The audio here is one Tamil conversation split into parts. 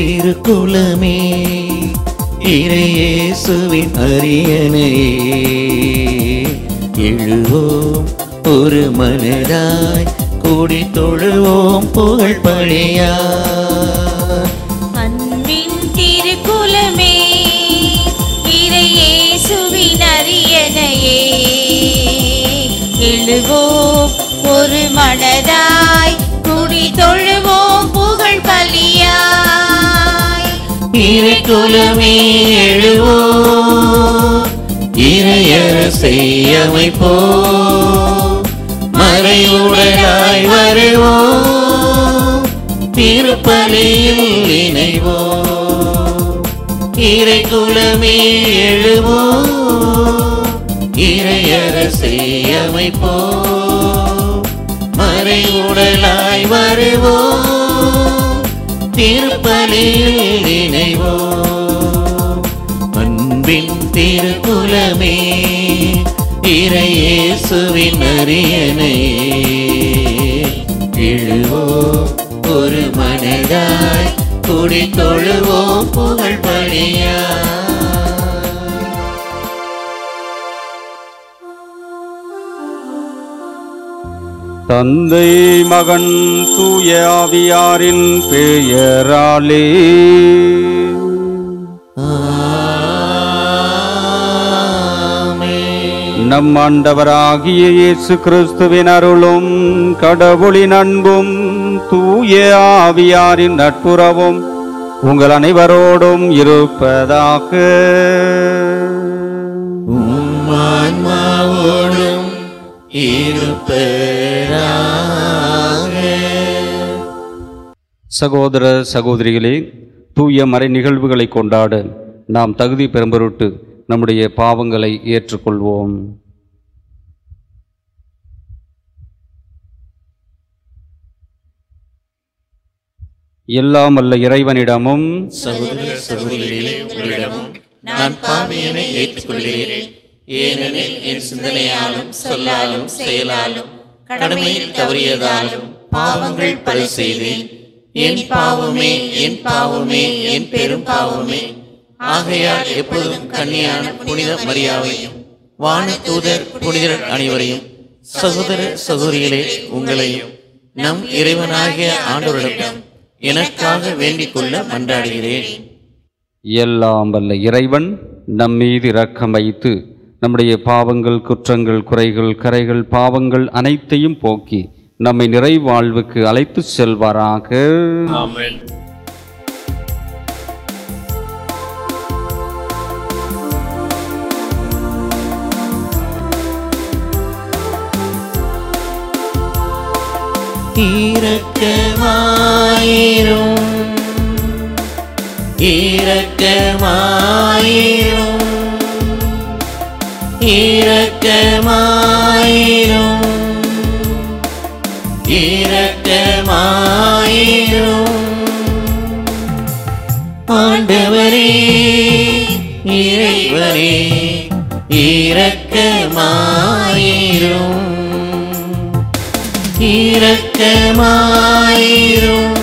திருக்குலமே இறையேசுவின் அரியணையே எழுவோம் ஒரு மனதாய் கூடி தொழுவோம் புகழ் பழியா அன்பின் திருக்குலமே இறையேசுவின் அரியணையே எழுவோம் ஒரு மனதாய் குடி தொழுவோம் புகழ் பலியாய் இறைக்குலமே எழுவோம் இறையரசை அமைப்போம் மறைவுடனாய் வருவோம் திருப்பலியில் இணைவோம் இறைக்குலமே எழுவோம் இறையரசை அமைப்போம் மறைவுடலாய் வருவோம் திருப்பலியில் இணைவோம் அன்பின் திருக்குலமே இறையேசுவின் அரியணை எழுவோம் ஒரு மனதாய் குடி தொழுவோம் புகழ் பணியா தந்தை மகன் தூய ஆவியாரின் பெயராலே நம் ஆண்டவராகிய இயேசு கிறிஸ்துவின் அருளும் கடவுளின் அன்பும் தூய ஆவியாரின் நட்புறவும் உங்கள் அனைவரோடும் இருப்பதாக உம்மான்மாவோடும் இருப்பதாக சகோதர சகோதரிகளே தூய மறை நிகழ்வுகளை கொண்டாட நாம் தகுதி பெரும்பொருட்டு நம்முடைய பாவங்களை ஏற்றுக்கொள்வோம் எல்லாம் வல்ல இறைவனிடமும் சகோதர சகோதரிகளே உங்களிடமும் நான் பாவியனை ஏற்றுக்கொள்கிறேன் ஏனெனில் என் சிந்தனையாலும் சொல்லாலும் செயலாலும் கடமையில் தவறியதாலும் பாவங்கள் பல செய்தேன் என் பாவமே என் பாவமே என் பெரும் பாவமே ஆகையால் எப்பொழுதும் கன்னியான புனித மரியாவையும் வான தூதர் புனிதர் அனைவரையும் சகோதர சகோதரிகளே உங்களையும் நம் இறைவனாகிய ஆண்டவரிடம் எனக்காக வேண்டிக் கொள்ள மன்றாடுகிறேன் எல்லாம் வல்ல இறைவன் நம் மீது இரக்கம் வைத்து நம்முடைய பாவங்கள் குற்றங்கள் குறைகள் கரைகள் பாவங்கள் அனைத்தையும் போக்கி நம்மை நிறைவாழ்வுக்கு அழைத்து செல்வாராக இரக்கமாயிரும் இரக்கமாயிரும் இரக்கமாயிரும் இரக்கமாயிரும் ஆண்டவரே இறைவனே இரக்கமாயிரும் இரக்கமாயிரும்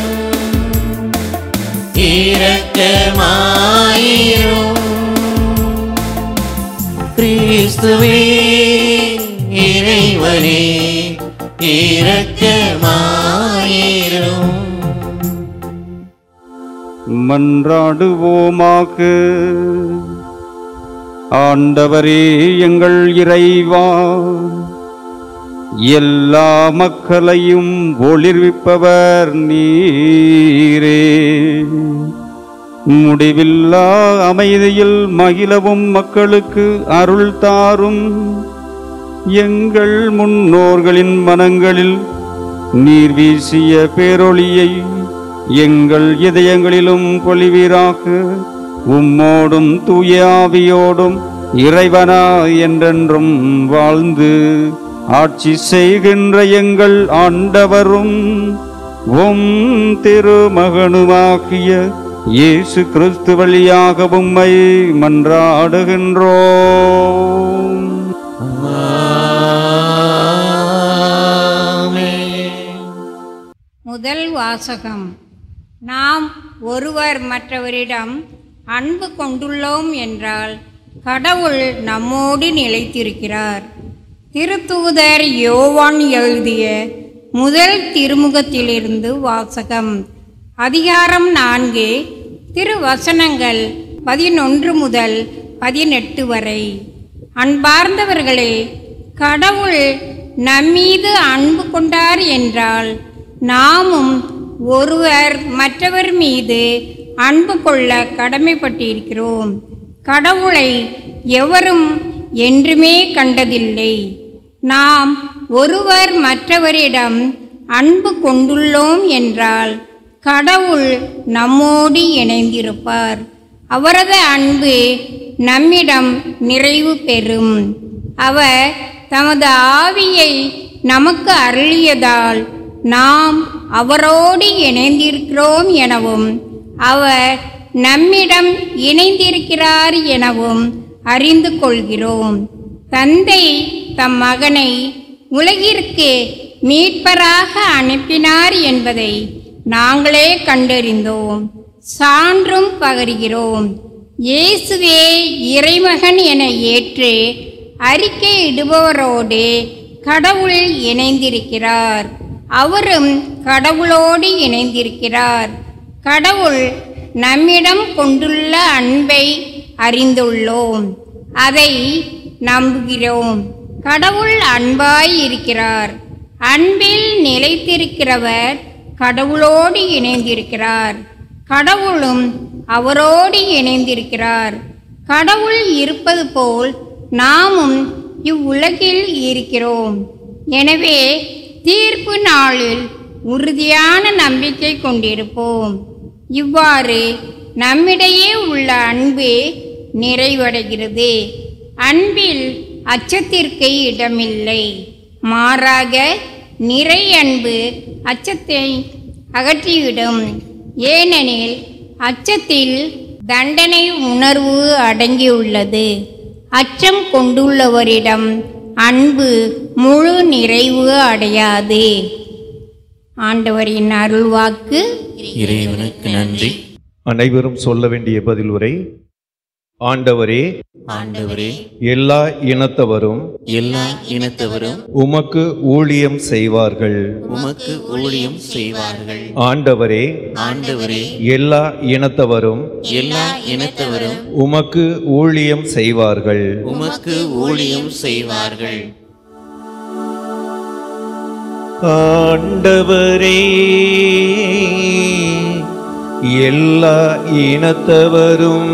இரக்கமாயிரும் கிறிஸ்துவே இறைவனே இரக்கமாயிரும் மன்றாடுவோமாக ஆண்டவரே எங்கள் இறைவா எல்லா மக்களையும் ஒளிர்விப்பவர் நீரே முடிவில்லா அமைதியில் மகிழவும் மக்களுக்கு அருள் தாரும் எங்கள் முன்னோர்களின் மனங்களில் நீர் வீசிய பேரொளியை எங்கள் இதயங்களிலும் பொலிவீராக உம்மோடும் தூய ஆவியோடும் இறைவனா என்றென்றும் வாழ்ந்து ஆட்சி செய்கின்ற எங்கள் ஆண்டவரும் உம் திருமகனுமாகிய இயேசு கிறிஸ்து வழியாக உம்மை மன்றாடுகின்றோம் முதல் வாசகம் நாம் ஒருவர் மற்றவரிடம் அன்பு கொண்டுள்ளோம் என்றால் கடவுள் நம்மோடு நிலைத்திருக்கிறார் திருத்தூதர் யோவான் எழுதிய முதல் திருமுகத்திலிருந்து வாசகம் அதிகாரம் நான்கு திருவசனங்கள் பதினொன்று முதல் பதினெட்டு வரை அன்பார்ந்தவர்களே கடவுள் நம்மீது அன்பு கொண்டார் என்றால் நாமும் ஒருவர் மற்றவர் மீது அன்பு கொள்ள கடமைப்பட்டிருக்கிறோம் கடவுளை எவரும் என்றுமே கண்டதில்லை நாம் ஒருவர் மற்றவரிடம் அன்பு கொண்டுள்ளோம் என்றால் கடவுள் நம்மோடு இணைந்திருப்பார் அவரது அன்பு நம்மிடம் நிறைவு பெறும் அவர் தமது ஆவியை நமக்கு அருளியதால் நாம் அவரோடு இணைந்திருக்கிறோம் எனவும் அவர் நம்மிடம் இணைந்திருக்கிறார் எனவும் அறிந்து கொள்கிறோம் தந்தை தம் மகனை உலகிற்கு மீட்பராக அனுப்பினார் என்பதை நாங்களே கண்டறிந்தோம் சான்றும் பகர்கிறோம் இயேசுவே இறைமகன் என ஏற்று அறிக்கையிடுபவரோடு கடவுள் இணைந்திருக்கிறார் அவரும் கடவுளோடு இணைந்திருக்கிறார் கடவுள் நம்மிடம் கொண்டுள்ள அன்பை அறிந்துள்ளோம் அதை நம்புகிறோம் கடவுள் அன்பாய் இருக்கிறார் அன்பில் நிலைத்திருக்கிறவர் கடவுளோடு இணைந்திருக்கிறார் கடவுளும் அவரோடு இணைந்திருக்கிறார் கடவுள் இருப்பது போல் நாமும் இவ்வுலகில் இருக்கிறோம் எனவே தீர்ப்பு நாளில் உறுதியான நம்பிக்கை கொண்டிருப்போம் இவ்வாறு நம்மிடையே உள்ள அன்பு நிறைவடைகிறது அன்பில் அச்சத்திற்கு இடமில்லை மாறாக நிறை அன்பு அச்சத்தை அகற்றிவிடும் ஏனெனில் அச்சத்தில் தண்டனை உணர்வு அடங்கியுள்ளது அச்சம் கொண்டுள்ளவரிடம் அன்பு முழு நிறைவு அடையாது ஆண்டவரின் அருள்வாக்கு இறைவனுக்கு நன்றி அனைவரும் சொல்ல வேண்டிய பதில் உரை ஆண்டவரே ஆண்டவரே எல்லா இனத்தவரும் எல்லா இனத்தவரும் உமக்கு ஊழியம் செய்வார்கள் உமக்கு ஊழியம் செய்வார்கள் ஆண்டவரே ஆண்டவரே எல்லா இனத்தவரும் எல்லா இனத்தவரும் உமக்கு ஊழியம் செய்வார்கள் உமக்கு ஊழியம் செய்வார்கள் ஆண்டவரே எல்லா இனத்தவரும்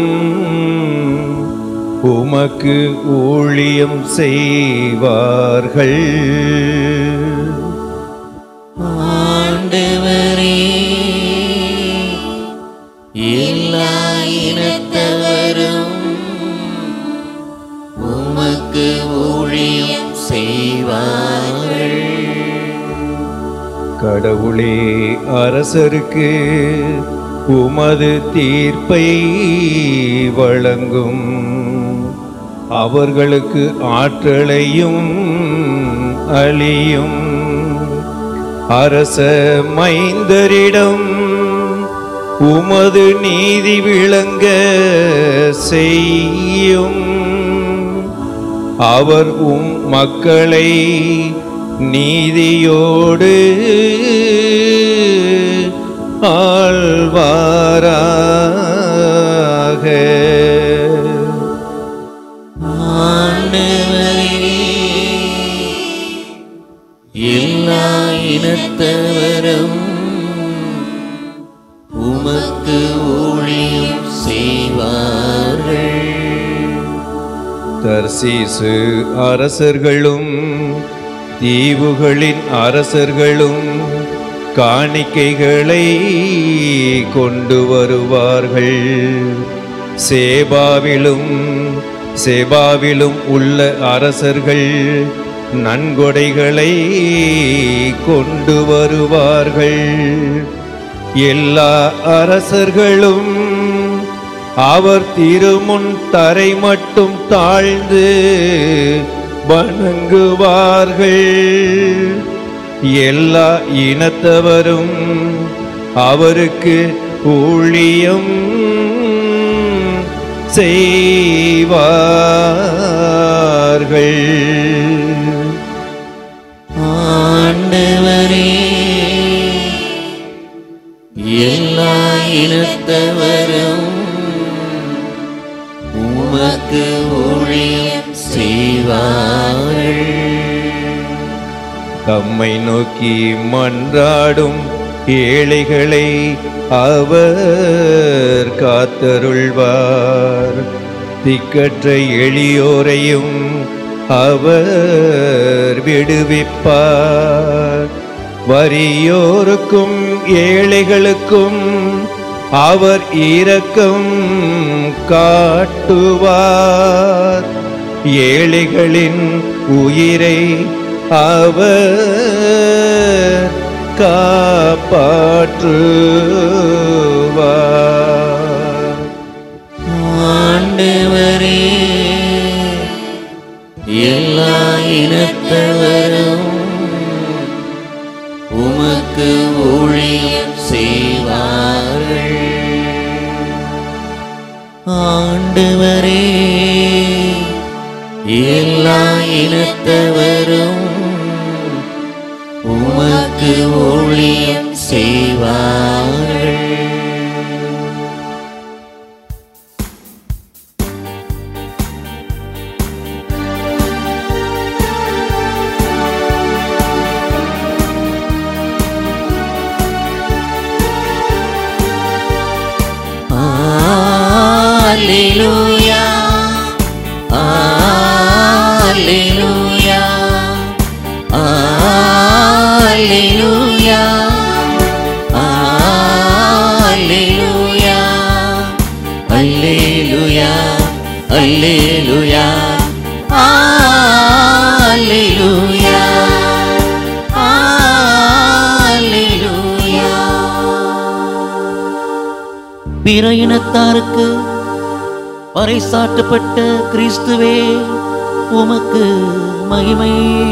உமக்கு ஊழியம் செய்வார்கள் ஆண்டவரே எல்லா இனத்தவரும் உமக்கு ஊழியம் செய்வார்கள் கடவுளே அரசருக்கு உமது தீர்ப்பை வழங்கும் அவர்களுக்கு ஆற்றலையும் அழியும் அரச மைந்தரிடம் உமது நீதி விளங்க செய்யும் அவர் உம் மக்களை நீதியோடு ஆழ்வாராக ஆண்டவரே எல்லா இனத்தவரும் உமக்கு ஊழியம் செய்வார்கள் தர்சீசு அரசர்களும் தீவுகளின் அரசர்களும் காணிக்கைகளை கொண்டு வருவார்கள் சேபாவிலும் சேபாவிலும் உள்ள அரசர்கள் நன்கொடைகளை கொண்டு வருவார்கள் எல்லா அரசர்களும் அவர் திருமுன் தரை மட்டும் தாழ்ந்து வணங்குவார்கள் எல்லா இனத்தவரும் அவருக்கு ஊழியம் செய்வார்கள் ஆண்டவரே எல்லா இனத்தவரும் உமக்கு ஊழியம் செய்வார்கள் தம்மை நோக்கி மன்றாடும் ஏழைகளை அவர் காத்தருள்வார் திக்கற்ற எளியோரையும் அவர் விடுவிப்பார் வறியோருக்கும் ஏழைகளுக்கும் அவர் இரக்கம் காட்டுவார் ஏழைகளின் உயிரை அவர் காப்பாற்றுவார் ஆண்டவரே எல்லா இனத்தவரும் உமக்கு ஊழியம் செய்வார்கள் ஆண்டவரே எல்லா இனத்தவரும் உமக்கு ஊழியம் செய்வார்கள் Alleluia. Alleluia. Alleluia. Alleluia. Alleluia. Alleluia. Alleluia. Alleluia. பிற இனத்தாருக்கு பறைசாற்றப்பட்ட கிறிஸ்துவே உமக்கு மகிமை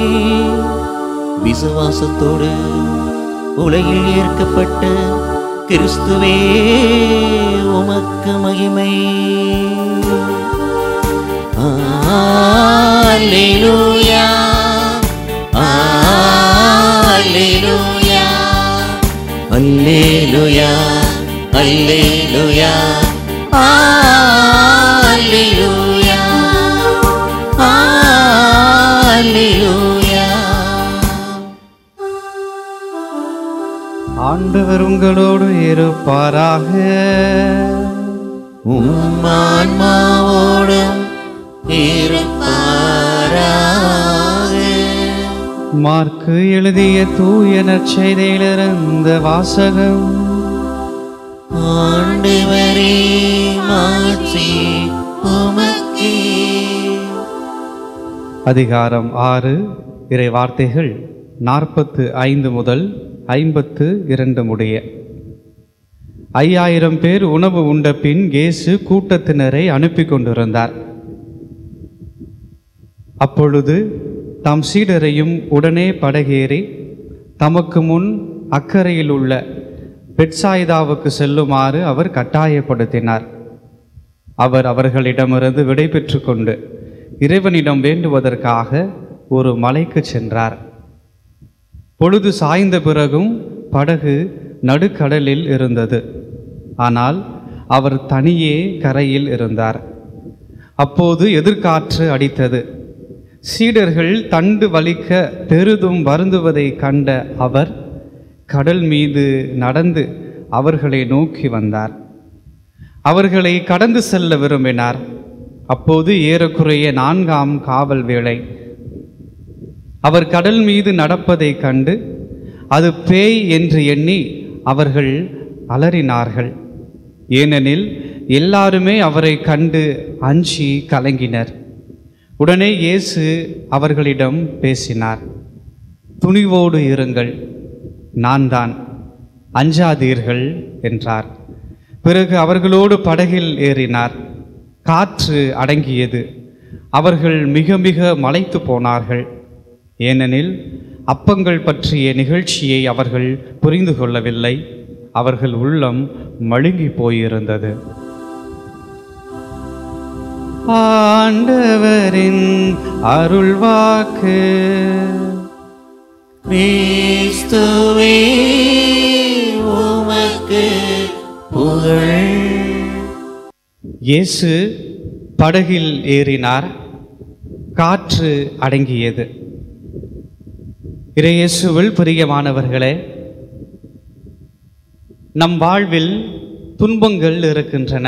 விசுவாசத்தோடு உலகில் ஏற்கப்பட்ட கிறிஸ்துவே உமக்கு மகிமை அல்லேலூயா அல்லேலூயா அல்லேலூயா அல்லேலூயா அல்லேலூயா அல்லேலூயா ஆண்டவர் உங்களோடு இருப்பாராக உம்மான்மாவோடும் இருப்பாராக மார்க்கு எழுதிய தூய நற்செய்தியிலிருந்த வாசகம் ஆண்டவரே மாட்சி உமக்கே அதிகாரம் ஆறு இறை வார்த்தைகள் நாற்பத்து ஐந்து முதல் ஐம்பத்து இரண்டு முடிய ஐயாயிரம் பேர் உணவு உண்ட பின் இயேசு கூட்டத்தினரை அனுப்பி கொண்டிருந்தார் அப்பொழுது தம் சீடரையும் உடனே படகேறி தமக்கு முன் அக்கறையில் உள்ள பெட்சாயிதாவுக்கு செல்லுமாறு அவர் கட்டாயப்படுத்தினார் அவர் அவர்களிடமிருந்து விடை பெற்று கொண்டு இறைவனிடம் வேண்டுவதற்காக ஒரு மலைக்கு சென்றார் பொழுது சாய்ந்த பிறகும் படகு நடுக்கடலில் இருந்தது ஆனால் அவர் தனியே கரையில் இருந்தார் அப்போது எதிர்காற்று அடித்தது சீடர்கள் தண்டு வலிக்க பெரிதும் வருந்துவதை கண்ட அவர் கடல் மீது நடந்து அவர்களை நோக்கி வந்தார் அவர்களை கடந்து செல்ல விரும்பினார் அப்போது ஏறக்குறைய நான்காம் காவல் வேளை அவர் கடல் மீது நடப்பதைக் கண்டு அது பேய் என்று எண்ணி அவர்கள் அலறினார்கள் ஏனெனில் எல்லாருமே அவரை கண்டு அஞ்சி கலங்கினர் உடனே இயேசு அவர்களிடம் பேசினார் துணிவோடு இருங்கள் நான் தான் அஞ்சாதீர்கள் என்றார் பிறகு அவர்களோடு படகில் ஏறினார் காற்று அடங்கியது அவர்கள் மிக மிக மலைத்து போனார்கள் ஏனெனில் அப்பங்கள் பற்றிய நிகழ்ச்சியை அவர்கள் புரிந்து கொள்ளவில்லை அவர்கள் உள்ளம் மழுங்கி போயிருந்தது ஆண்டவரின் அருள்வாக்கு கிறிஸ்துவே உமக்கு புகழ் இயேசு படகில் ஏறினார் காற்று அடங்கியது இறையேசுவில் பிரியமானவர்களே நம் வாழ்வில் துன்பங்கள் இருக்கின்றன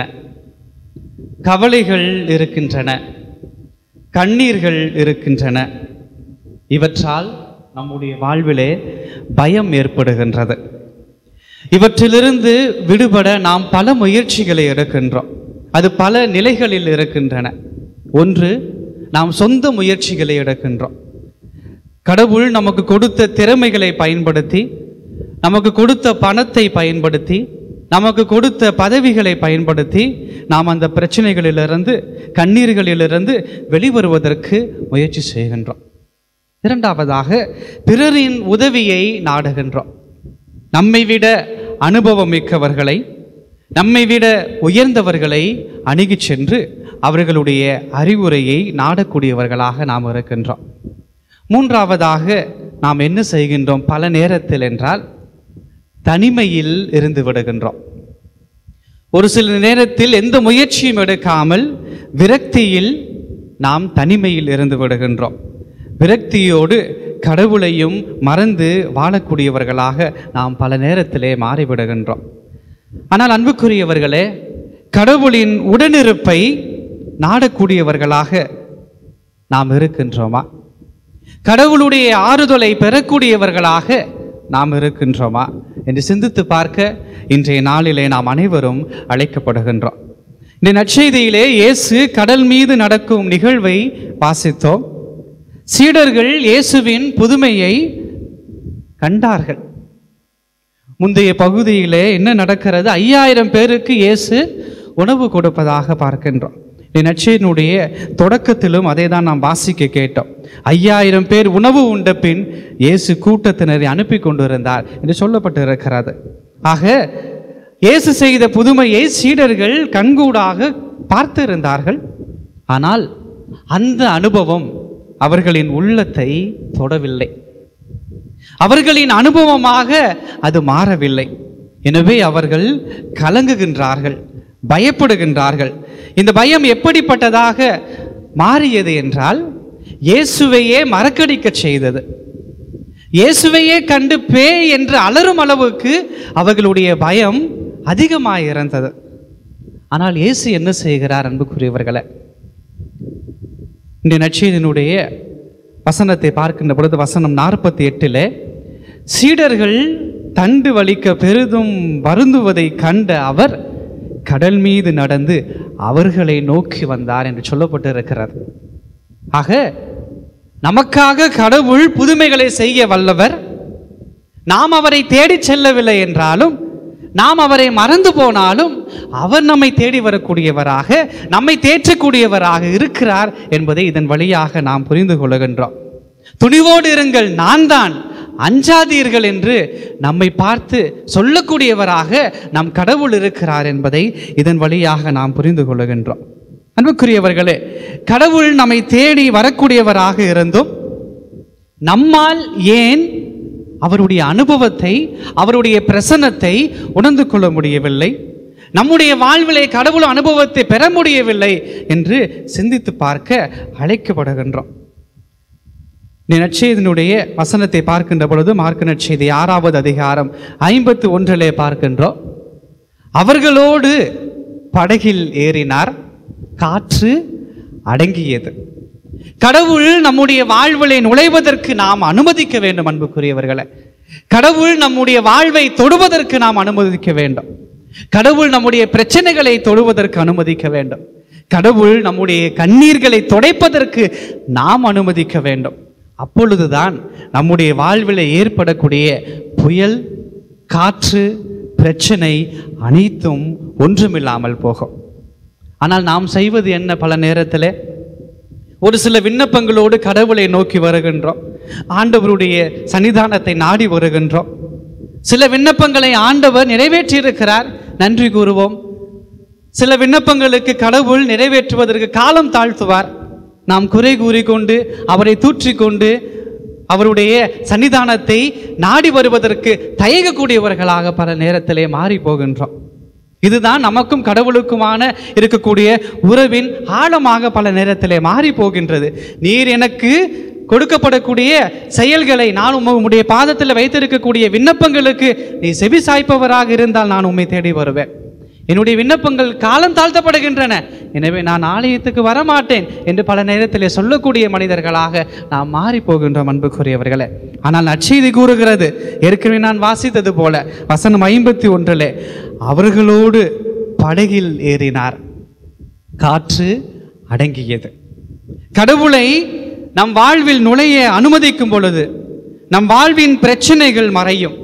கவலைகள் இருக்கின்றன கண்ணீர்கள் இருக்கின்றன இவற்றால் நம்முடைய வாழ்விலே பயம் ஏற்படுகின்றது இவற்றிலிருந்து விடுபட நாம் பல முயற்சிகளை எடுக்கின்றோம் அது பல நிலைகளில் இருக்கின்றன ஒன்று நாம் சொந்த முயற்சிகளை எடுக்கின்றோம் கடவுள் நமக்கு கொடுத்த திறமைகளை பயன்படுத்தி நமக்கு கொடுத்த பணத்தை பயன்படுத்தி நமக்கு கொடுத்த பதவிகளை பயன்படுத்தி நாம் அந்த பிரச்சனைகளிலிருந்து கண்ணீர்களிலிருந்து வெளிவருவதற்கு முயற்சி செய்கின்றோம் இரண்டாவதாக பிறரின் உதவியை நாடுகின்றோம் நம்மை விட அனுபவம் மிக்கவர்களை நம்மை விட உயர்ந்தவர்களை அணுகிச் சென்று அவர்களுடைய அறிவுரையை நாடக்கூடியவர்களாக நாம் இருக்கின்றோம் மூன்றாவதாக நாம் என்ன செய்கின்றோம் பல நேரத்தில் என்றால் தனிமையில் இருந்து விடுகின்றோம் ஒரு சில நேரத்தில் எந்த முயற்சியும் எடுக்காமல் விரக்தியில் நாம் தனிமையில் இருந்து விடுகின்றோம் விரக்தியோடு கடவுளையும் மறந்து வாழக்கூடியவர்களாக நாம் பல நேரத்திலே மாறிவிடுகின்றோம் ஆனால் அன்புக்குரியவர்களே கடவுளின் உடனிருப்பை நாடக்கூடியவர்களாக நாம் இருக்கின்றோமா கடவுளுடைய ஆறுதலை பெறக்கூடியவர்களாக நாம் இருக்கின்றோமா என்று சிந்தித்து பார்க்க இன்றைய நாளிலே நாம் அனைவரும் அழைக்கப்படுகின்றோம் இந்த நற்செய்தியிலே இயேசு கடல் மீது நடக்கும் நிகழ்வை வாசித்தோம் சீடர்கள் இயேசுவின் புதுமையை கண்டார்கள் முந்தைய பகுதியிலே என்ன நடக்கிறது ஐயாயிரம் பேருக்கு இயேசு உணவு கொடுப்பதாக பார்க்கின்றோம் நச்சையினுடைய தொடக்கத்திலும் அதை தான் நாம் வாசிக்க கேட்டோம் ஐயாயிரம் பேர் உணவு உண்ட பின் இயேசு கூட்டத்தினரை அனுப்பி கொண்டிருந்தார் என்று சொல்லப்பட்டு இருக்கிறது ஆக இயேசு செய்த புதுமையை சீடர்கள் கண்கூடாக பார்த்திருந்தார்கள் ஆனால் அந்த அனுபவம் அவர்களின் உள்ளத்தை தொடவில்லை அவர்களின் அனுபவமாக அது மாறவில்லை எனவே அவர்கள் கலங்குகின்றார்கள் பயப்படுகின்றார்கள் இந்த பயம் எப்படிப்பட்டதாக மாறியது என்றால் இயேசுவையே மறக்கடிக்க செய்தது இயேசுவையே கண்டு பேய் என்று அலறும் அளவுக்கு அவர்களுடைய பயம் அதிகமாயிருந்தது ஆனால் இயேசு என்ன செய்கிறார் அன்புக்குரியவர்களை இந்த நட்சத்தினுடைய வசனத்தை பார்க்கின்ற பொழுது வசனம் நாற்பத்தி எட்டில் சீடர்கள் தண்டு வலிக்க பெரிதும் வருந்துவதை கண்ட அவர் கடல் மீது நடந்து அவர்களை நோக்கி வந்தார் என்று சொல்லப்பட்டு இருக்கிறது ஆக நமக்காக கடவுள் புதுமைகளை செய்ய வல்லவர் நாம் அவரை தேடிச் செல்லவில்லை என்றாலும் நாம் அவரை மறந்து போனாலும் அவர் நம்மை தேடி வரக்கூடியவராக நம்மை தேற்றக்கூடியவராக இருக்கிறார் என்பதை இதன் வழியாக நாம் புரிந்து கொள்கின்றோம் துணிவோடு இருங்கள் நான் தான் அஞ்சாதீர்கள் என்று நம்மை பார்த்து சொல்லக்கூடியவராக நம் கடவுள் இருக்கிறார் என்பதை இதன் வழியாக நாம் புரிந்து கொள்கின்றோம் அன்புக்குரியவர்களே கடவுள் நம்மை தேடி வரக்கூடியவராக இருந்தும் நம்மால் ஏன் அவருடைய அனுபவத்தை அவருடைய பிரசன்னத்தை உணர்ந்து கொள்ள முடியவில்லை நம்முடைய வாழ்விலே கடவுள் அனுபவத்தை பெற முடியவில்லை என்று சிந்தித்து பார்க்க அழைக்கப்படுகின்றோம் இந்த நற்செய்தியினுடைய வசனத்தை பார்க்கின்ற பொழுது மார்க்க நற்செய்தி ஆறாவது அதிகாரம் ஐம்பத்து ஒன்றிலே பார்க்கின்றோம் அவர்களோடு படகில் ஏறினார் காற்று அடங்கியது கடவுள் நம்முடைய வாழ்விலே நுழைவதற்கு நாம் அனுமதிக்க வேண்டும் அன்புக்குரியவர்களே கடவுள் நம்முடைய வாழ்வை தொடுவதற்கு நாம் அனுமதிக்க வேண்டும் கடவுள் நம்முடைய பிரச்சனைகளை தொடுவதற்கு அனுமதிக்க வேண்டும் கடவுள் நம்முடைய கண்ணீர்களை துடைப்பதற்கு நாம் அனுமதிக்க வேண்டும் அப்பொழுதுதான் நம்முடைய வாழ்வில் ஏற்படக்கூடிய புயல் காற்று பிரச்சனை அனைத்தும் ஒன்றுமில்லாமல் போகும் ஆனால் நாம் செய்வது என்ன பல நேரத்தில் ஒரு சில விண்ணப்பங்களோடு கடவுளை நோக்கி வருகின்றோம் ஆண்டவருடைய சன்னிதானத்தை நாடி வருகின்றோம் சில விண்ணப்பங்களை ஆண்டவர் நிறைவேற்றியிருக்கிறார் நன்றி கூறுவோம் சில விண்ணப்பங்களுக்கு கடவுள் நிறைவேற்றுவதற்கு காலம் தாழ்த்துவார் நாம் குறை கூறிக்கொண்டு அவரை தூற்றிக்கொண்டு அவருடைய சன்னிதானத்தை நாடி வருவதற்கு தயங்கக்கூடியவர்களாக பல நேரத்திலே மாறி போகின்றோம் இதுதான் நமக்கும் கடவுளுக்குமான இருக்கக்கூடிய உறவின் ஆழமாக பல நேரத்திலே மாறி போகின்றது நீர் எனக்கு கொடுக்கப்படக்கூடிய செயல்களை நான் உம்ம- உம்முடைய பாதத்தில் வைத்திருக்கக்கூடிய விண்ணப்பங்களுக்கு நீ செவி சாய்ப்பவராக இருந்தால் நான் உம்மை தேடி வருவேன் என்னுடைய விண்ணப்பங்கள் காலம் தாழ்த்தப்படுகின்றன எனவே நான் ஆலயத்துக்கு வரமாட்டேன் என்று பல நேரத்திலே சொல்லக்கூடிய மனிதர்களாக நாம் மாறி போகின்றோம் அன்புக்குரியவர்களே ஆனால் நற்செய்தி கூறுகிறது ஏற்கனவே நான் வாசித்தது போல வசனம் ஐம்பத்தி ஒன்றிலே அவர்களோடு படகில் ஏறினார் காற்று அடங்கியது கடவுளை நம் வாழ்வில் நுழைய அனுமதிக்கும் பொழுது நம் வாழ்வின் பிரச்சனைகள் மறையும்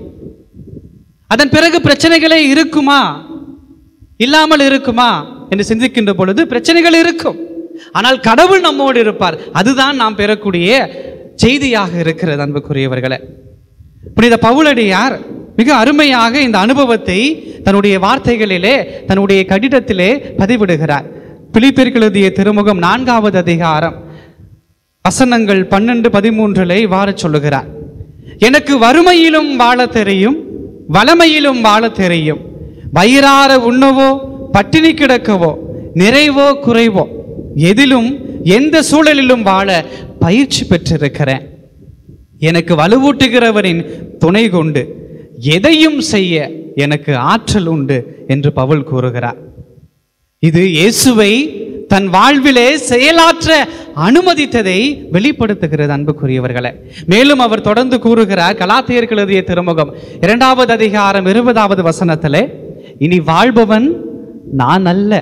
அதன் பிறகு பிரச்சனைகளே இருக்குமா இல்லாமல் இருக்குமா என்று சிந்திக்கின்ற பொழுது பிரச்சனைகள் இருக்கும் ஆனால் கடவுள் நம்மோடு இருப்பார் அதுதான் நாம் பெறக்கூடிய செய்தியாக இருக்கிறது அன்புக்குரியவர்களே புனித பவுலடியார் மிக அருமையாக இந்த அனுபவத்தை தன்னுடைய வார்த்தைகளிலே தன்னுடைய கடிதத்திலே பதிவிடுகிறார் பிலிப்பியர்கள் எழுதிய திருமுகம் நான்காவது அதிகாரம் வசனங்கள் பன்னெண்டு பதிமூன்றிலே இவ்வாறு சொல்லுகிறார் எனக்கு வறுமையிலும் வாழ தெரியும் வளமையிலும் வாழ தெரியும் வயிறார உண்ணவோ பட்டினி கிடக்கவோ நிறைவோ குறைவோ எதிலும் எந்த சூழலிலும் வாழ பயிற்சி பெற்றிருக்கிறேன் எனக்கு வலுவூட்டுகிறவரின் துணை கொண்டு எதையும் செய்ய எனக்கு ஆற்றல் உண்டு என்று பவுல் கூறுகிறார் இது இயேசுவை தன் வாழ்விலே செயலாற்ற அனுமதித்ததை வெளிப்படுத்துகிறது அன்புக்குரியவர்களே மேலும் அவர் தொடர்ந்து கூறுகிறார் கலாத்தியர்கள் எழுதிய திருமுகம் இரண்டாவது அதிகாரம் இருபதாவது வசனத்திலே இனி வாழ்பவன் நான் அல்ல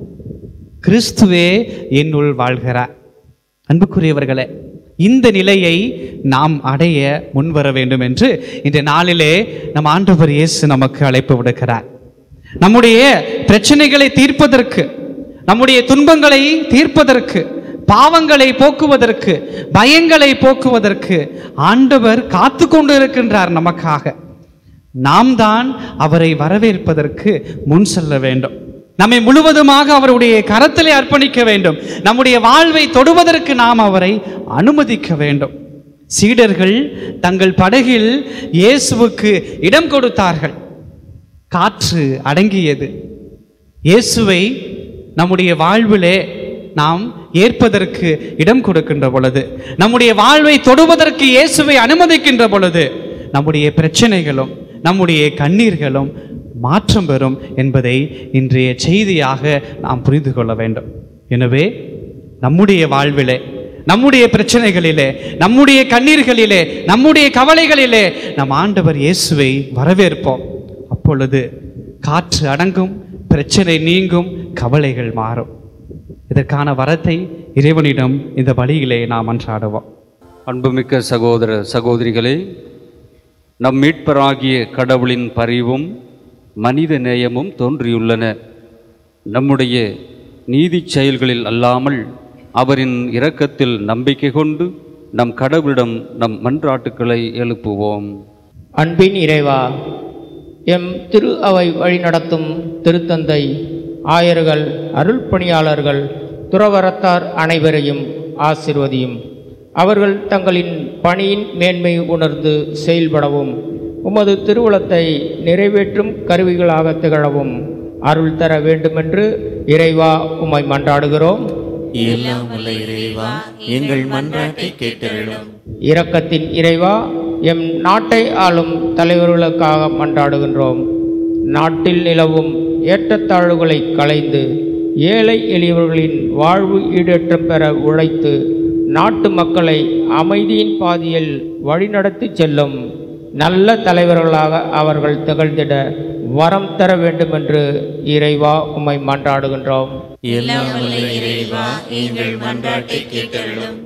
கிறிஸ்துவே என்னுள் வாழ்கிறார் அன்புக்குரியவர்களே இந்த நிலையை நாம் அடைய முன்வர வேண்டும் என்று இந்த நாளிலே நம் ஆண்டவர் இயேசு நமக்கு அழைப்பு விடுக்கிறார் நம்முடைய பிரச்சனைகளை தீர்ப்பதற்கு நம்முடைய துன்பங்களை தீர்ப்பதற்கு பாவங்களை போக்குவதற்கு பயங்களை போக்குவதற்கு ஆண்டவர் காத்து கொண்டு இருக்கின்றார் நமக்காக நாம் தான் அவரை வரவேற்பதற்கு முன் செல்ல வேண்டும் நம்மை முழுவதுமாக அவருடைய கரத்திலே அர்ப்பணிக்க வேண்டும் நம்முடைய வாழ்வை தொடுவதற்கு நாம் அவரை அனுமதிக்க வேண்டும் சீடர்கள் தங்கள் படகில் இயேசுவுக்கு இடம் கொடுத்தார்கள் காற்று அடங்கியது இயேசுவை நம்முடைய வாழ்விலே நாம் ஏற்பதற்கு இடம் கொடுக்கின்ற பொழுது நம்முடைய வாழ்வை தொடுவதற்கு இயேசுவை அனுமதிக்கின்ற பொழுது நம்முடைய பிரச்சனைகளும் நம்முடைய கண்ணீர்களும் மாற்றம் பெறும் என்பதை இன்றைய செய்தியாக நாம் புரிந்து கொள்ள வேண்டும் எனவே நம்முடைய வாழ்விலே நம்முடைய பிரச்சனைகளிலே நம்முடைய கண்ணீர்களிலே நம்முடைய கவலைகளிலே நம் ஆண்டவர் இயேசுவை வரவேற்போம் அப்பொழுது காற்று அடங்கும் பிரச்சனை நீங்கும் கவலைகள் மாறும் இதற்கான வரத்தை இறைவனிடம் இந்த வழியிலே நாம் அன்றாடுவோம் அன்புமிக்க சகோதர சகோதரிகளே நம் மீட்பராகிய கடவுளின் பரிவும் மனித நேயமும் தோன்றியுள்ளன நம்முடைய நீதிச் செயல்களில் அல்லாமல் அவரின் இரக்கத்தில் நம்பிக்கை கொண்டு நம் கடவுளிடம் நம் மன்றாட்டுக்களை எழுப்புவோம் அன்பின் இறைவா எம் திரு அவை வழிநடத்தும் திருத்தந்தை ஆயர்கள் அருள் பணியாளர்கள் துறவரத்தார் அனைவரையும் ஆசிர்வதியும் அவர்கள் தங்களின் பணியின் மேன்மை உணர்ந்து செயல்படவும் உமது திருவுளத்தை நிறைவேற்றும் கருவிகளாக திகழவும் அருள் தர வேண்டுமென்று இறைவா உம்மை மன்றாடுகிறோம் எல்லாம் உள்ள இறைவா எங்கள் மன்றாட்டை கேட்டருளும் இரக்கத்தின் இறைவா எம் நாட்டை ஆளும் தலைவர்களுக்காக மன்றாடுகின்றோம் நாட்டில் நிலவும் ஏற்றத்தாழ்வுகளை களைந்து ஏழை எளியவர்களின் வாழ்வு ஈடேற்றம் பெற உழைத்து நாட்டு மக்களை அமைதியின் பாதையில் வழிநடத்தி செல்லும் நல்ல தலைவர்களாக அவர்கள் திகழ்ந்திட வரம் தர வேண்டுமென்று இறைவா உம்மை மன்றாடுகின்றோம் எல்லாம் உள்ள இறைவா எங்கள் மன்றாட்டை கேட்டருளும்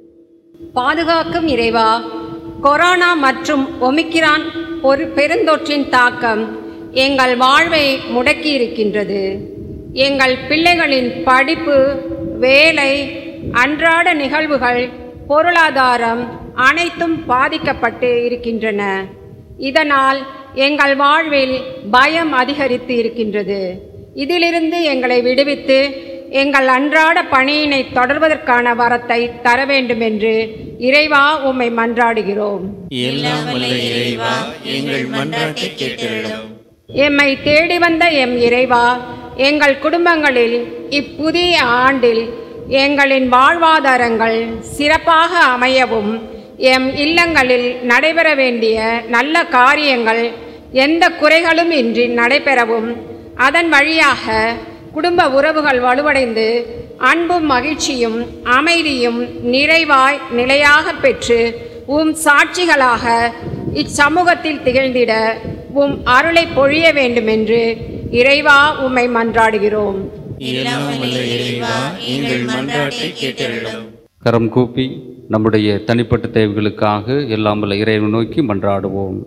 பாதுகாக்கும் இறைவா கொரோனா மற்றும் ஒமிக்ரான் ஒரு பெருந்தொற்றின் தாக்கம் எங்கள் வாழ்வை முடக்கி இருக்கின்றது எங்கள் பிள்ளைகளின் படிப்பு வேலை அன்றாட நிகழ்வுகள் பொருளாதாரம் அனைத்தும் பாதிக்கப்பட்டு இருக்கின்றன இதனால் எங்கள் வாழ்வில் பயம் அதிகரித்து இருக்கின்றது இதிலிருந்து எங்களை விடுவித்து எங்கள் அன்றாட பணியினை தொடர்வதற்கான வரத்தை தர வேண்டும் என்று இறைவா உம்மை மன்றாடுகிறோம் எல்லாம் வல்ல இறைவா எங்கள் மன்றாட்டை கேட்டருளும் எம்மை தேடி வந்த எம் இறைவா எங்கள் குடும்பங்களில் இப்புதிய ஆண்டில் எங்களின் வாழ்வாதாரங்கள் சிறப்பாக அமையவும் எம் இல்லங்களில் நடைபெற வேண்டிய நல்ல காரியங்கள் எந்த குறைகளும் இன்றி நடைபெறவும் அதன் வழியாக குடும்ப உறவுகள் வலுவடைந்து அன்பும் மகிழ்ச்சியும் அமைதியும் நிறைவாய் நிலையாக பெற்று உம் சாட்சிகளாக இச்சமூகத்தில் திகழ்ந்திட உம் அருளை பொழிய வேண்டுமென்று இறைவா உம்மை மன்றாடுகிறோம் எல்லாம் வல்ல இறைவா எங்கள் மன்றாட்டை கேட்டருளும் கரம் கூப்பி நம்முடைய தனிப்பட்ட தேவைகளுக்காக எல்லாம் வல்ல இறைவனை நோக்கி மன்றாடுவோம்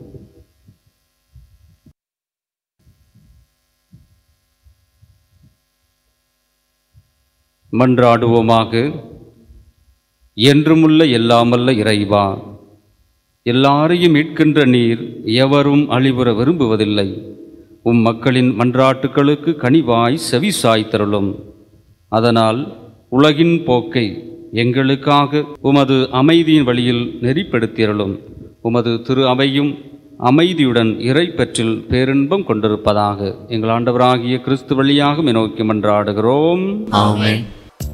மன்றாடுவோமாக என்றுமுள்ள எல்லாமல்ல இறைவா எல்லாரையும் மீட்கின்ற நீர் எவரும் அழிவுற விரும்புவதில்லை உம் மக்களின் மன்றாட்டுக்களுக்கு கனிவாய் செவி சாய்த்தருளும் அதனால் உலகின் போக்கை எங்களுக்காக உமது அமைதியின் வழியில் நெறிப்படுத்தியருளும் உமது திரு அவையும் அமைதியுடன் இறை பெற்றில் பேரின்பம் கொண்டிருப்பதாக எங்கள் ஆண்டவராகிய கிறிஸ்து வழியாக நோக்கி மன்றாடுகிறோம் ஆமென்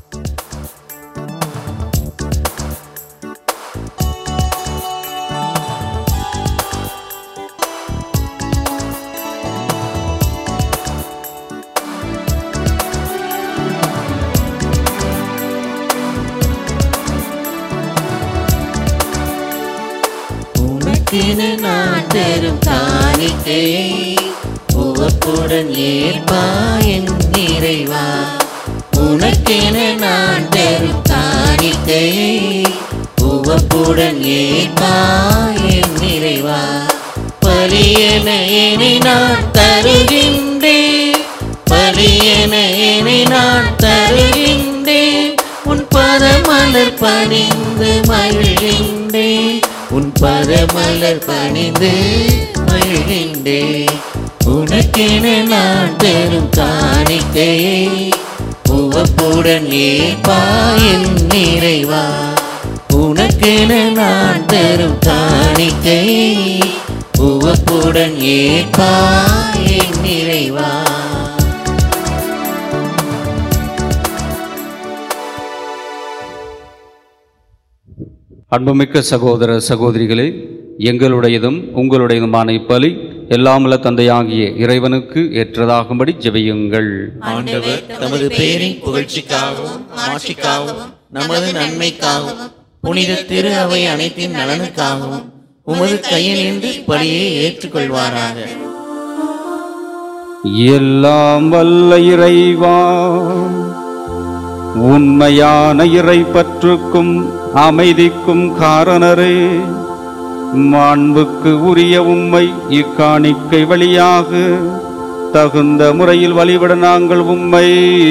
உனக்கென நான் தரும் காணிக்கையை உவப்புடன் ஏற்பாயன் நிறைவா உனக்கென நான் தரும் காணிக்கையை உவப்புடன் ஏற்பாயன் நிறைவா பலியன என்னை நான் தருகின்றேன் பலியன என்னை நான் தருகின்றேன் உன் பதமலர் பணிந்து மகிழ்கின்றேன் உன் பதமலர் பணிந்து மகிழ்கின்றேன் உனக்கென நான் தரும் காணிக்கையை உவப்புடன் ஏற்பாயின் நிறைவா உனக்கென நான் தரும் காணிக்கையை உவப்புடன் ஏற்பாயின் நிறைவா அன்புமிக்க சகோதர சகோதரிகளே எங்களுடையதும் உங்களுடையதுமான இப்பலி எல்லாமல்ல தந்தையாகிய இறைவனுக்கு ஏற்றதாகும்படி ஜெபியுங்கள் ஆண்டவர் தமது பேரின் புகழ்ச்சிக்காகவும் மாட்சிக்காகவும் நமது நன்மைக்காகவும் புனித திரு அவை அனைத்தின் நலனுக்காகவும் உமது கையிலிருந்து பலியை ஏற்றுக்கொள்வாராக எல்லாம் வல்ல இறைவா உண்மையான இறை பற்றுக்கும் அமைதிக்கும் காரணரே மாண்புக்கு உரிய உம்மை இக்காணிக்கை வழியாக தகுந்த முறையில் வழிபட நாங்கள் உம்மை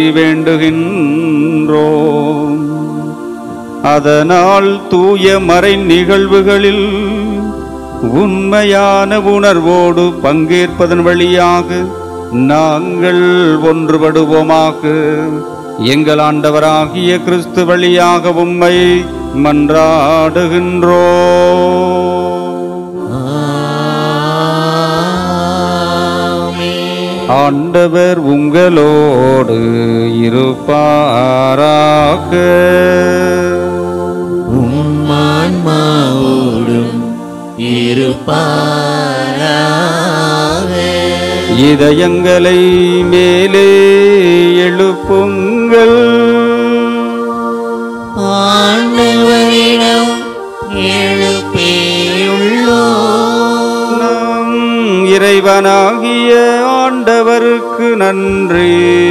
வேண்டுகின்றோம் அதனால் தூய மறை நிகழ்வுகளில் உண்மையான உணர்வோடு பங்கேற்பதன் வழியாக நாங்கள் ஒன்றுபடுவோமாக எங்கள் ஆண்டவராகிய கிறிஸ்து வழியாக உம்மை மன்றாடுகின்றோம் ஆண்டவர் உங்களோடு இருப்பாராக உம்மான்மாவோடும் இருப்பாராக இதயங்களை மேலே எழுப்புங்கள் ஆண்டவரிடம் எழுப்பியுள்ளோம் நம் இறைவனாகிய ஆண்டவருக்கு நன்றி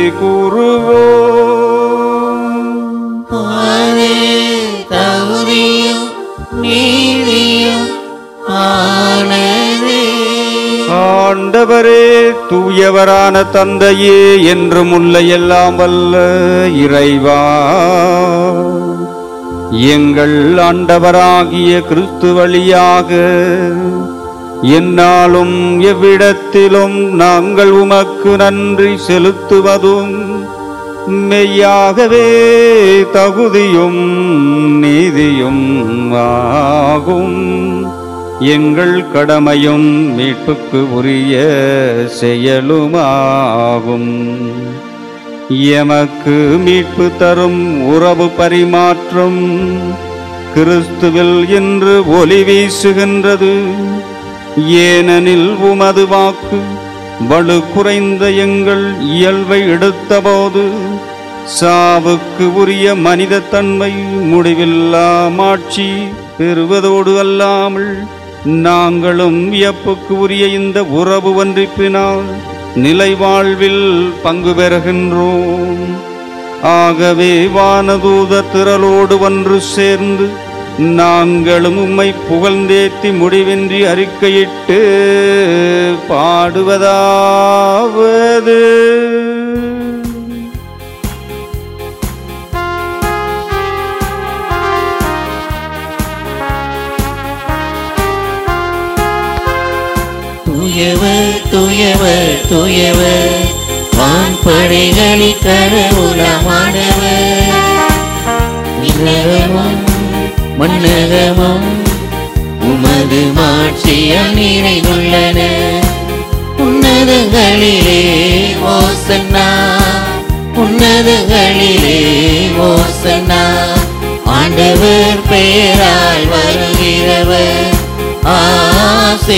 கூறுவோம் அது தகுதியும் நீதியும் ஆனதே ஆண்டவரே தூயவரான தந்தையே என்றும் உள்ள எல்லாம் வல்ல இறைவா எங்கள் ஆண்டவராகிய கிறிஸ்து வழியாக என்னாலும் எவ்விடத்திலும் நாங்கள் உமக்கு நன்றி செலுத்துவதும் மெய்யாகவே தகுதியும் நீதியும் ஆகும் எங்கள் கடமையும் மீட்புக்கு உரிய செயலுமாகும் எமக்கு மீட்பு தரும் உறவு பரிமாற்றம் கிறிஸ்துவில் இன்று ஒளி வீசுகின்றது ஏனெனில் உமது வாக்கு வலு குறைந்த எங்கள் இயல்பை எடுத்தபோது சாவுக்கு உரிய மனித தன்மை முடிவில்லா மாட்சி பெறுவதோடு அல்லாமல் நாங்களும் வியப்புக்கு உரிய இந்த உறவு ஒன்றிப்பினால் நிலை வாழ்வில் பங்கு பெறுகின்றோம் ஆகவே வானதூத திரளோடு ஒன்று சேர்ந்து நாங்களும் உம்மை புகழ்ந்தேத்தி முடிவின்றி அறிக்கையிட்டு பாடுவதாவது தூயவர் தூயவர் தூயவர் வான்படைகளில் கடவுளமானவர் விண்ணகமும் மன்னகமும் உமது மாட்சியால் நிறைந்துள்ளன உன்னதங்களிலே ஓசன்னா உன்னதங்களிலே ஓசன்னா ஆண்டவர் பெயரால் வருகிறவர் ஆசை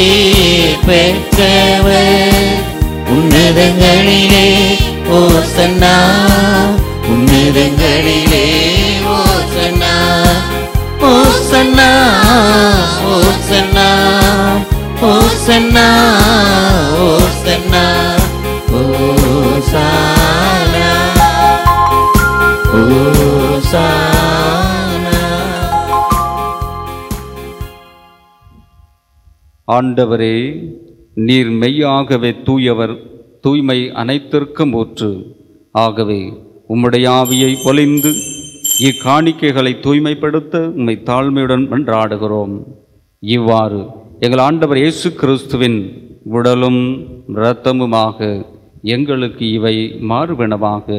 பெற்றவர் உன்னதங்களிலே ஓசன்னா உன்னதங்களிலே ஓசன்னா ஓசன்னா ஓசன்னா ஓசன்னா ஓசன்னா ஓசானா ஓசானா ஆண்டவரே நீர் மெய்யாகவே தூயவர் தூய்மை அனைத்திற்கும் ஊற்று ஆகவே உம்முடைய ஆவியை பொலிந்து இக்காணிக்கைகளை தூய்மைப்படுத்த உம்மை தாழ்மையுடன் மன்றாடுகிறோம் இவ்வாறு எங்கள் ஆண்டவர் இயேசு கிறிஸ்துவின் உடலும் இரத்தமுமாக எங்களுக்கு இவை மாறுவனவாக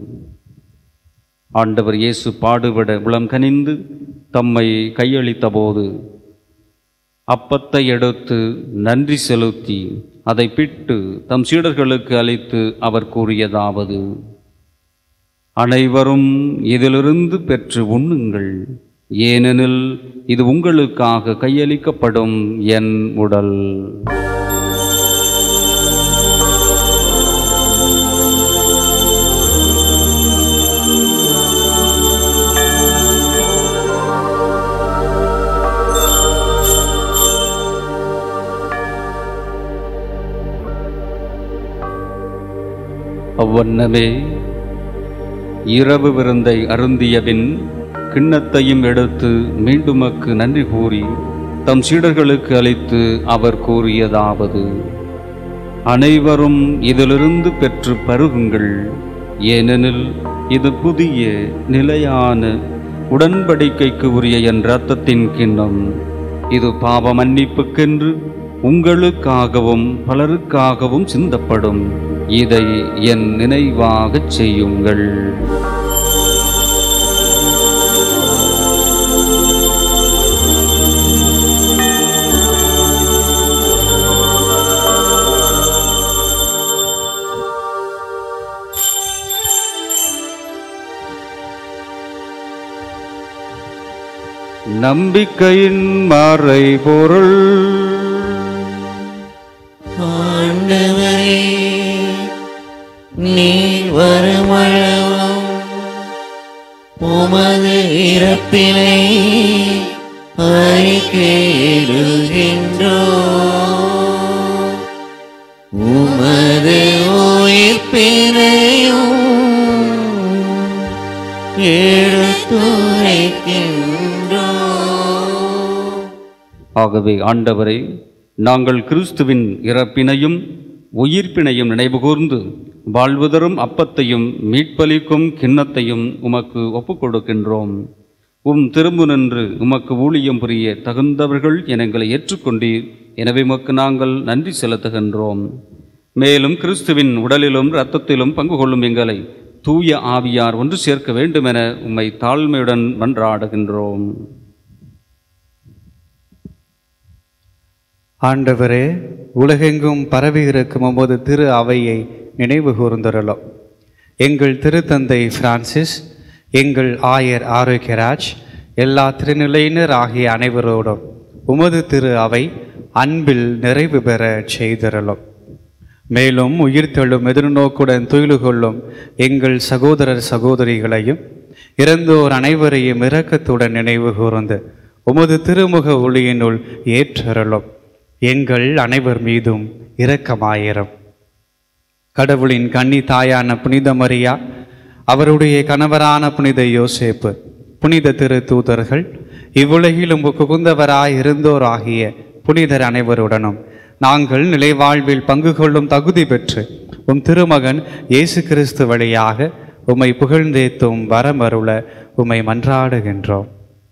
ஆண்டவர் இயேசு பாடுபட உளம் கனிந்து தம்மை கையளித்தபோது அப்பத்தை எடுத்து நன்றி செலுத்தி அதை பிட்டு தம் சீடர்களுக்கு அளித்து அவர் கூறியதாவது அனைவரும் இதிலிருந்து பெற்று உண்ணுங்கள் ஏனெனில் இது உங்களுக்காக கையளிக்கப்படும் என் உடல் அவ்வண்ணமே இரவு விருந்தை அருந்தியபின் கிண்ணத்தையும் எடுத்து மீண்டுமக்கு நன்றி கூறி தம் சீடர்களுக்கு அளித்து அவர் கூறியதாவது அனைவரும் இதிலிருந்து பெற்று பருகுங்கள் ஏனெனில் இது புதிய நிலையான உடன்படிக்கைக்கு உரிய என் இரத்தத்தின் கிண்ணம் இது பாவ மன்னிப்புக்கென்று உங்களுக்காகவும் பலருக்காகவும் சிந்தப்படும் இதை என் நினைவாகச் செய்யுங்கள் நம்பிக்கையின் மறைபொருள் ஆண்டவரே நீர் வருமளவும் உமது இறப்பினை அறிக்கையிடுகின்றோ உமது உயிர்ப்பினையும் எடுத்துரைக்கின்றோ ஆகவே ஆண்டவரே நாங்கள் கிறிஸ்துவின் இறப்பினையும் உயிர்ப்பினையும் நினைவுகூர்ந்து வாழ்வுதரும் அப்பத்தையும் மீட்பளிக்கும் கிண்ணத்தையும் உமக்கு ஒப்புக் கொடுக்கின்றோம் உம் திரும்பு நின்று உமக்கு ஊழியம் புரிய தகுந்தவர்கள் என எங்களை ஏற்றுக்கொண்டீர் எனவே உமக்கு நாங்கள் நன்றி செலுத்துகின்றோம் மேலும் கிறிஸ்துவின் உடலிலும் இரத்தத்திலும் பங்கு கொள்ளும் எங்களை தூய ஆவியார் ஒன்று சேர்க்க வேண்டுமென உம்மை தாழ்மையுடன் மன்றாடுகின்றோம் ஆண்டவரே உலகெங்கும் பரவி இருக்கும் உமது திரு அவையை நினைவு கூர்ந்தருளும் எங்கள் திருத்தந்தை பிரான்சிஸ் எங்கள் ஆயர் ஆரோக்கியராஜ் எல்லா திருநிலையினர் ஆகிய அனைவரோடும் உமது திரு அவை அன்பில் நிறைவு பெற செய்திருளும் மேலும் உயிர்த்தெழும் எதிர்நோக்குடன் துயிலு கொள்ளும் எங்கள் சகோதரர் சகோதரிகளையும் இறந்தோர் அனைவரையும் இரக்கத்துடன் நினைவு கூர்ந்து உமது திருமுக ஒளியினுள் ஏற்றருளும் எங்கள் அனைவர் மீதும் இரக்கமாயிரும் கடவுளின் கன்னி தாயான புனித மரியா அவருடைய கணவரான புனித யோசேப்பு புனித திரு தூதர்கள் இவ்வுலகிலும் புகுந்தவராய் இருந்தோர் ஆகிய புனிதர் அனைவருடனும் நாங்கள் நிலைவாழ்வில் பங்கு கொள்ளும் தகுதி பெற்று உம் திருமகன் இயேசு கிறிஸ்து வழியாக உம்மை புகழ்ந்தேத்தும் வரமருள உம்மை மன்றாடுகின்றோம்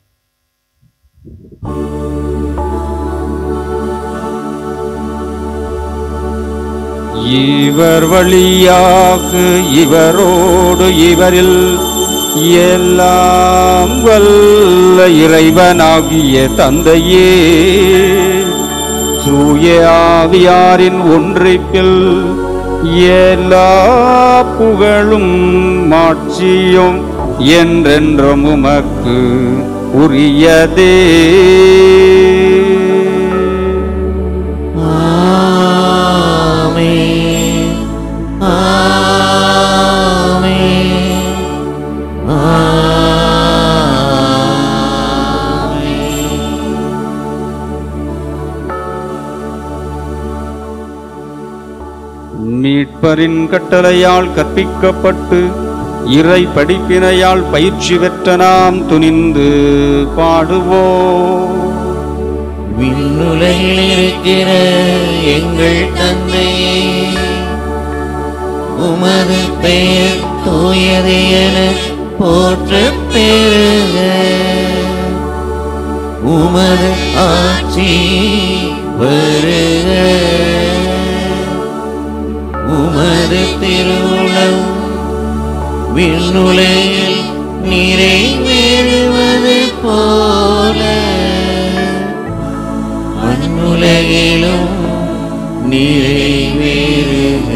இவர் வழியாக இவரோடு இவரில் எல்லாம் வல்ல இறைவனாகிய தந்தையே தூய ஆவியாரின் ஒன்றிப்பில் எல்லா புகழும் மாட்சியும் என்றென்றும் உமக்கு உரியதே ஆமென் ஆமென் மீட்பரின் கட்டளையால் கற்பிக்கப்பட்டு இறை படிப்பினையால் பயிற்சி பெற்ற நாம் துணிந்து பாடுவோம் விண்ணுலகில் இருக்கிற எங்கள் தந்தையே உமது பெயர் தூயது என போற்ற பெருக உமது ஆட்சி வருக உமது திருவுளம் விண்ணுலகில் நிறைவேறுவது போல மண்ணுலகிலும் நிறைவேறுக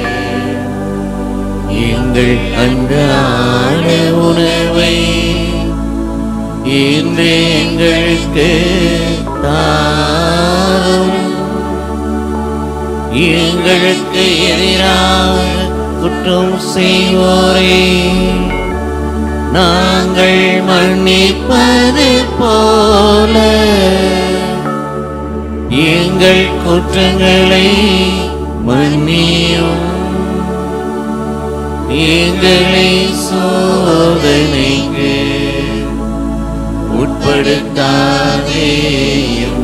எங்கள் அன்றாட உணவை இன்று எங்களுக்கு தாரும் எங்களுக்கு எதிராக குற்றம் செய்வோரே நாங்கள் மன்னிப்பது போல எங்கள் குற்றங்களை மன்னியும் எங்களை சோதனைக்கு உட்படுத்தாதேயும்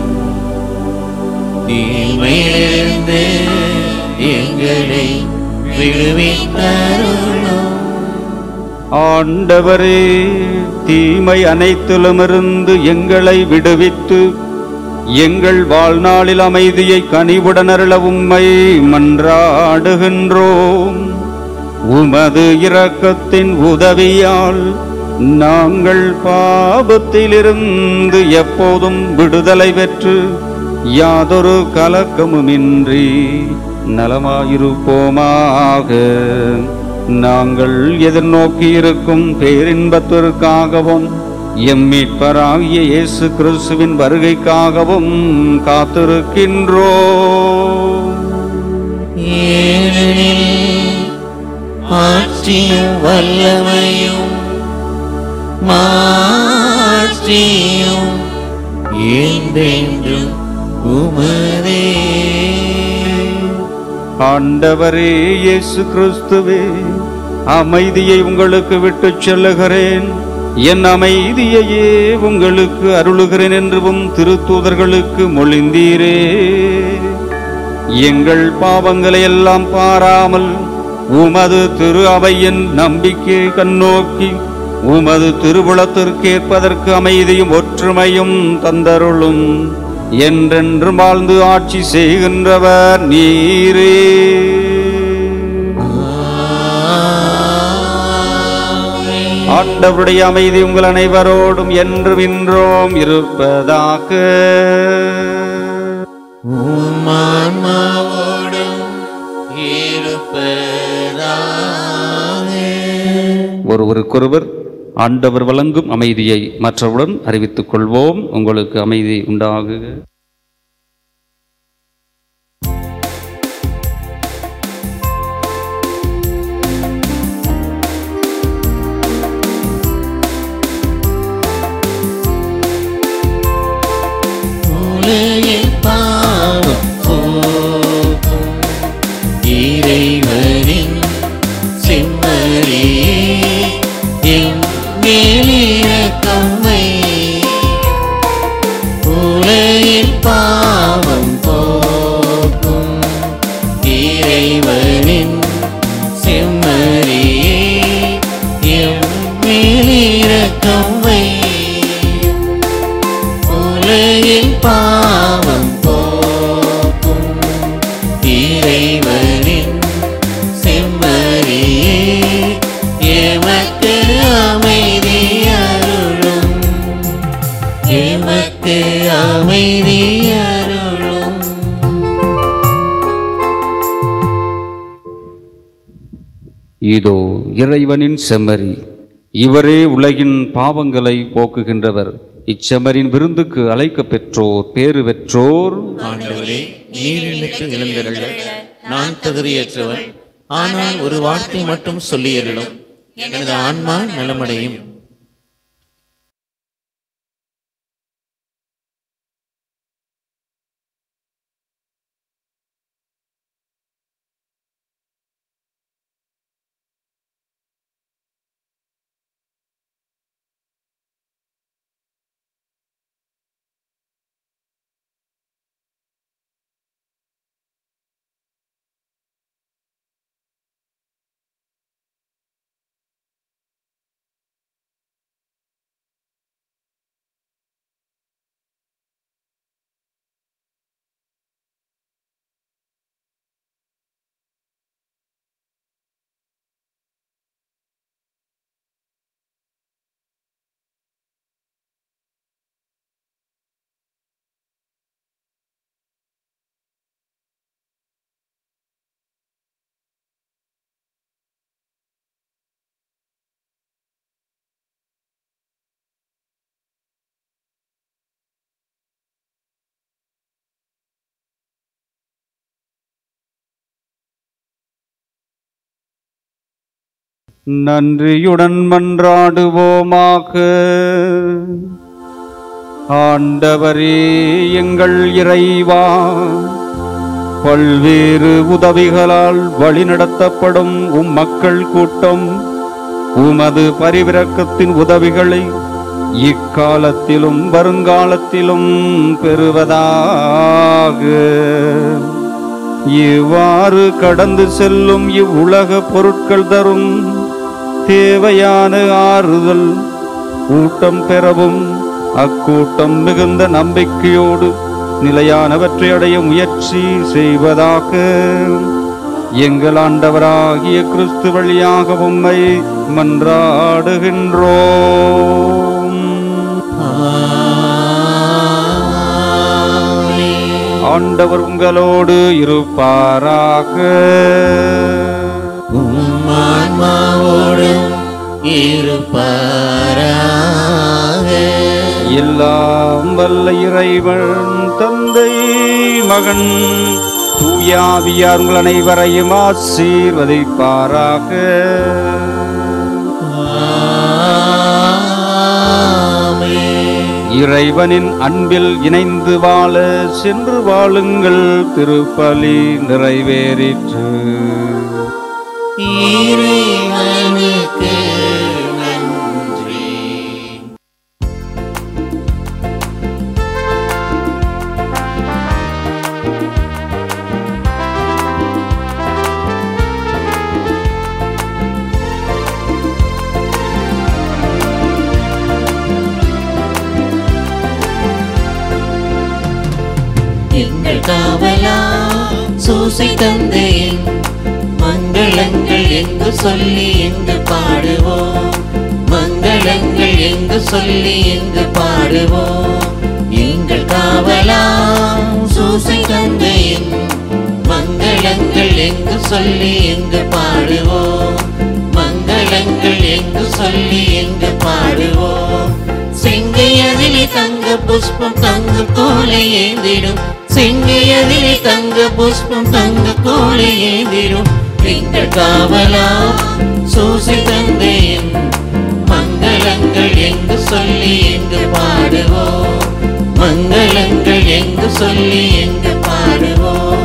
தீமையிலிருந்து எங்களை விடுவித்தருளும் ஆண்டவரே தீமை அனைத்திலுமிருந்து எங்களை விடுவித்து எங்கள் வாழ்நாளில் அமைதியை கனிவுடனருள உம்மை மன்றாடுகின்றோம் உமது இரக்கத்தின் உதவியால் நாங்கள் பாபத்திலிருந்து எப்போதும் விடுதலை பெற்று யாதொரு கலக்கமுமின்றி நலமாயிருப்போமாக நாங்கள் எதிர்நோக்கி இருக்கும் பேரின்பத்திற்காகவும் எம் மீட்பராகிய இயேசு கிறிஸ்துவின் வருகைக்காகவும் காத்திருக்கின்றோம் ஏனெனில் ஆட்சியும் வல்லமையும் மாட்சியும் என்றென்றும் உமதே ஆண்டவரே இயேசு கிறிஸ்துவே அமைதியை உங்களுக்கு விட்டுச் செல்லுகிறேன் என் அமைதியையே உங்களுக்கு அருளுகிறேன் என்றும் திருத்தூதர்களுக்கு மொழிந்தீரே எங்கள் பாவங்களை எல்லாம் பாராமல் உமது திரு அவையின் நம்பிக்கை கண்ணோக்கி உமது திருவுளத்திற்கேற்பதற்கு அமைதியும் ஒற்றுமையும் தந்தருளும் என்றென்றும் வாழ்ந்து ஆட்சி செய்கின்றவர் நீரே ஆண்டவருடைய அமைதி உங்கள் அனைவரோடும் என்றும் இன்றோம் இருப்பதாக உம்மான்மாவோடும் இருப்பதாக ஒருவருக்கொருவர் ஆண்டவர் வழங்கும் அமைதியை மற்றவுடன் அறிவித்துக் கொள்வோம் உங்களுக்கு அமைதி உண்டாகுக உலகில் பாவம் போக்கும் இறைவனின் செம்மறியே எம் மேலிரக்கம் வை. உலகில் பாவம் போக்கும் இறைவனின் செம்மறியே எம் மேலிரக்கம் வை உலகின் பாவம் போக்கும் இறைவனின் செம்மறியே எமக்கு அமைதி அருளும் எமக்கு அமைதி அருளும் இதோ இறைவனின் செம்மறி இவரே உலகின் பாவங்களை போக்குகின்றவர் இச்செம்மரின் விருந்துக்கு அழைக்க பெற்றோர் பேறு பெற்றோர் ஆண்டவரே நீர் எனக்கு எழுந்திருள்ள நான் தகுதியற்றவன் ஆனால் ஒரு வார்த்தை மட்டும் சொல்லியருளும் எனது ஆன்மா நலமடையும் நன்றியுடன் மன்றாடுவோமாக ஆண்டவரே எங்கள் இறைவா பல்வேறு உதவிகளால் வழிநடத்தப்படும் உம் மக்கள் கூட்டம் உமது பரிவிரக்கத்தின் உதவிகளை இக்காலத்திலும் வருங்காலத்திலும் பெறுவதாக இவ்வாறு கடந்து செல்லும் இவ்வுலக பொருட்கள் தரும் தேவையான ஆறுதல் கூட்டம் பெறவும் அக்கூட்டம் மிகுந்த நம்பிக்கையோடு நிலையானவற்றை அடைய முயற்சி செய்வதாக எங்கள் ஆண்டவராகிய கிறிஸ்து வழியாக உம்மை மன்றாடுகின்றோம் ஆண்டவர் உங்களோடு இருப்பாராக உம்மான்மாவோடும் இருப்பாராக எல்லாம் வல்ல இறைவன் தந்தை மகன் தூயாவியார் உங்கள் அனைவரையும் ஆசீர்வதிப்பாராக இறைவனின் அன்பில் இணைந்து வாழ சென்று வாழுங்கள் திருப்பலி நிறைவேறிற்று இறைவனுக்கு நன்றி எங்கள் காவலா சூசை தந்தையின் மங்களங்கள் எங்கு சொல்லி எங்கு பாடுவோம் மங்களங்கள் எங்கு சொல்லி எங்கு பாடுவோம் எங்கள் காவலா சூசை தந்தையின் மங்களங்கள் எங்கு சொல்லி எங்கு பாடுவோம் மங்களங்கள் எங்கு சொல்லி எங்கு பாடுவோம் செங்கையதிலே தங்க புஷ்பம் தங்க கோலை ஏந்திடும் செங்கையதிலே தங்க புஷ்பம் தங்க கோலை ஏந்திடும் எங்கள் காவலா சூசி தந்தையின் மங்களங்கள் எங்கு சொல்லி எங்கு பாடுவோம் மங்களங்கள் எங்கு சொல்லி எங்கு பாடுவோம்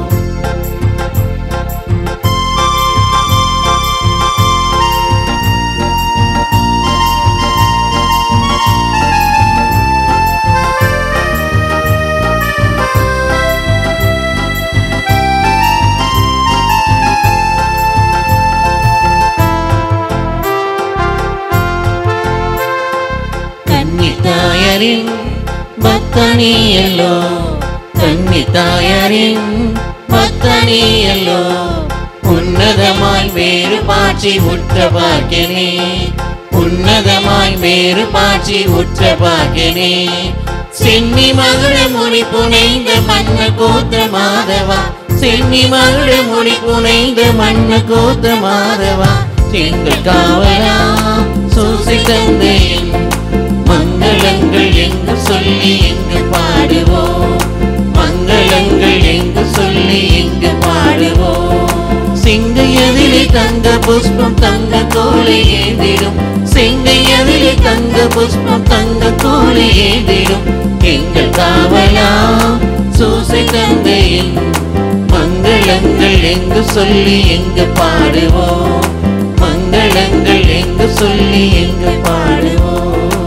கன்னித்தாயரின் பக்தனியல்லோ கன்னித்தாயரின் பக்தனியல்லோ உன்னதமாய் வேறு பாட்சி உற்ற பாக்கியனே உன்னதமாய் வேறு பாட்சி உற்ற பாக்கியனே சென்னி மகுட மொழி புனைந்த மன்ன கோத்திர மாதவா சென்னி மகுட மொழி புனைந்த மன்ன கோத்திர மாதவா எங்கள் காவலா சூசி தந்தையின் மங்களங்கள் எங்கு சொல்லி எங்கு பாடுவோம் மங்களங்கள் எங்கு சொல்லி எங்கு பாடுவோம் சிங்கையதிலே தங்க புஷ்பம் தங்க கோலை ஏந்திடும் சிங்கையதிலே தங்க புஷ்பம் தங்க கோலை ஏந்திடும் எங்கள் காவலா சூசை தந்தையின் மங்களங்கள் எங்கு சொல்லி எங்கு பாடுவோம் மங்களங்கள் எங்கு சொல்லி எங்கு பாடுவோம்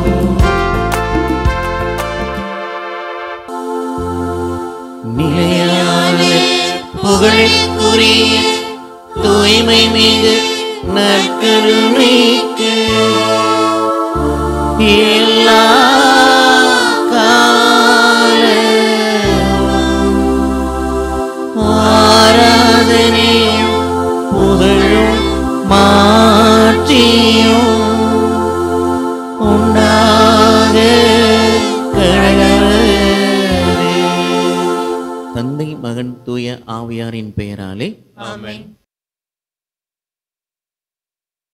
நிலையான புகழுக்குரிய தூய்மை மீது நற்கருணைக்கு எல்லா காலமும் ஆராதனையும் புகழும் மாற்றியும் உண்டாக கடவுளே. தந்தை மகன் தூய ஆவியாரின் பெயராலே ஆமென்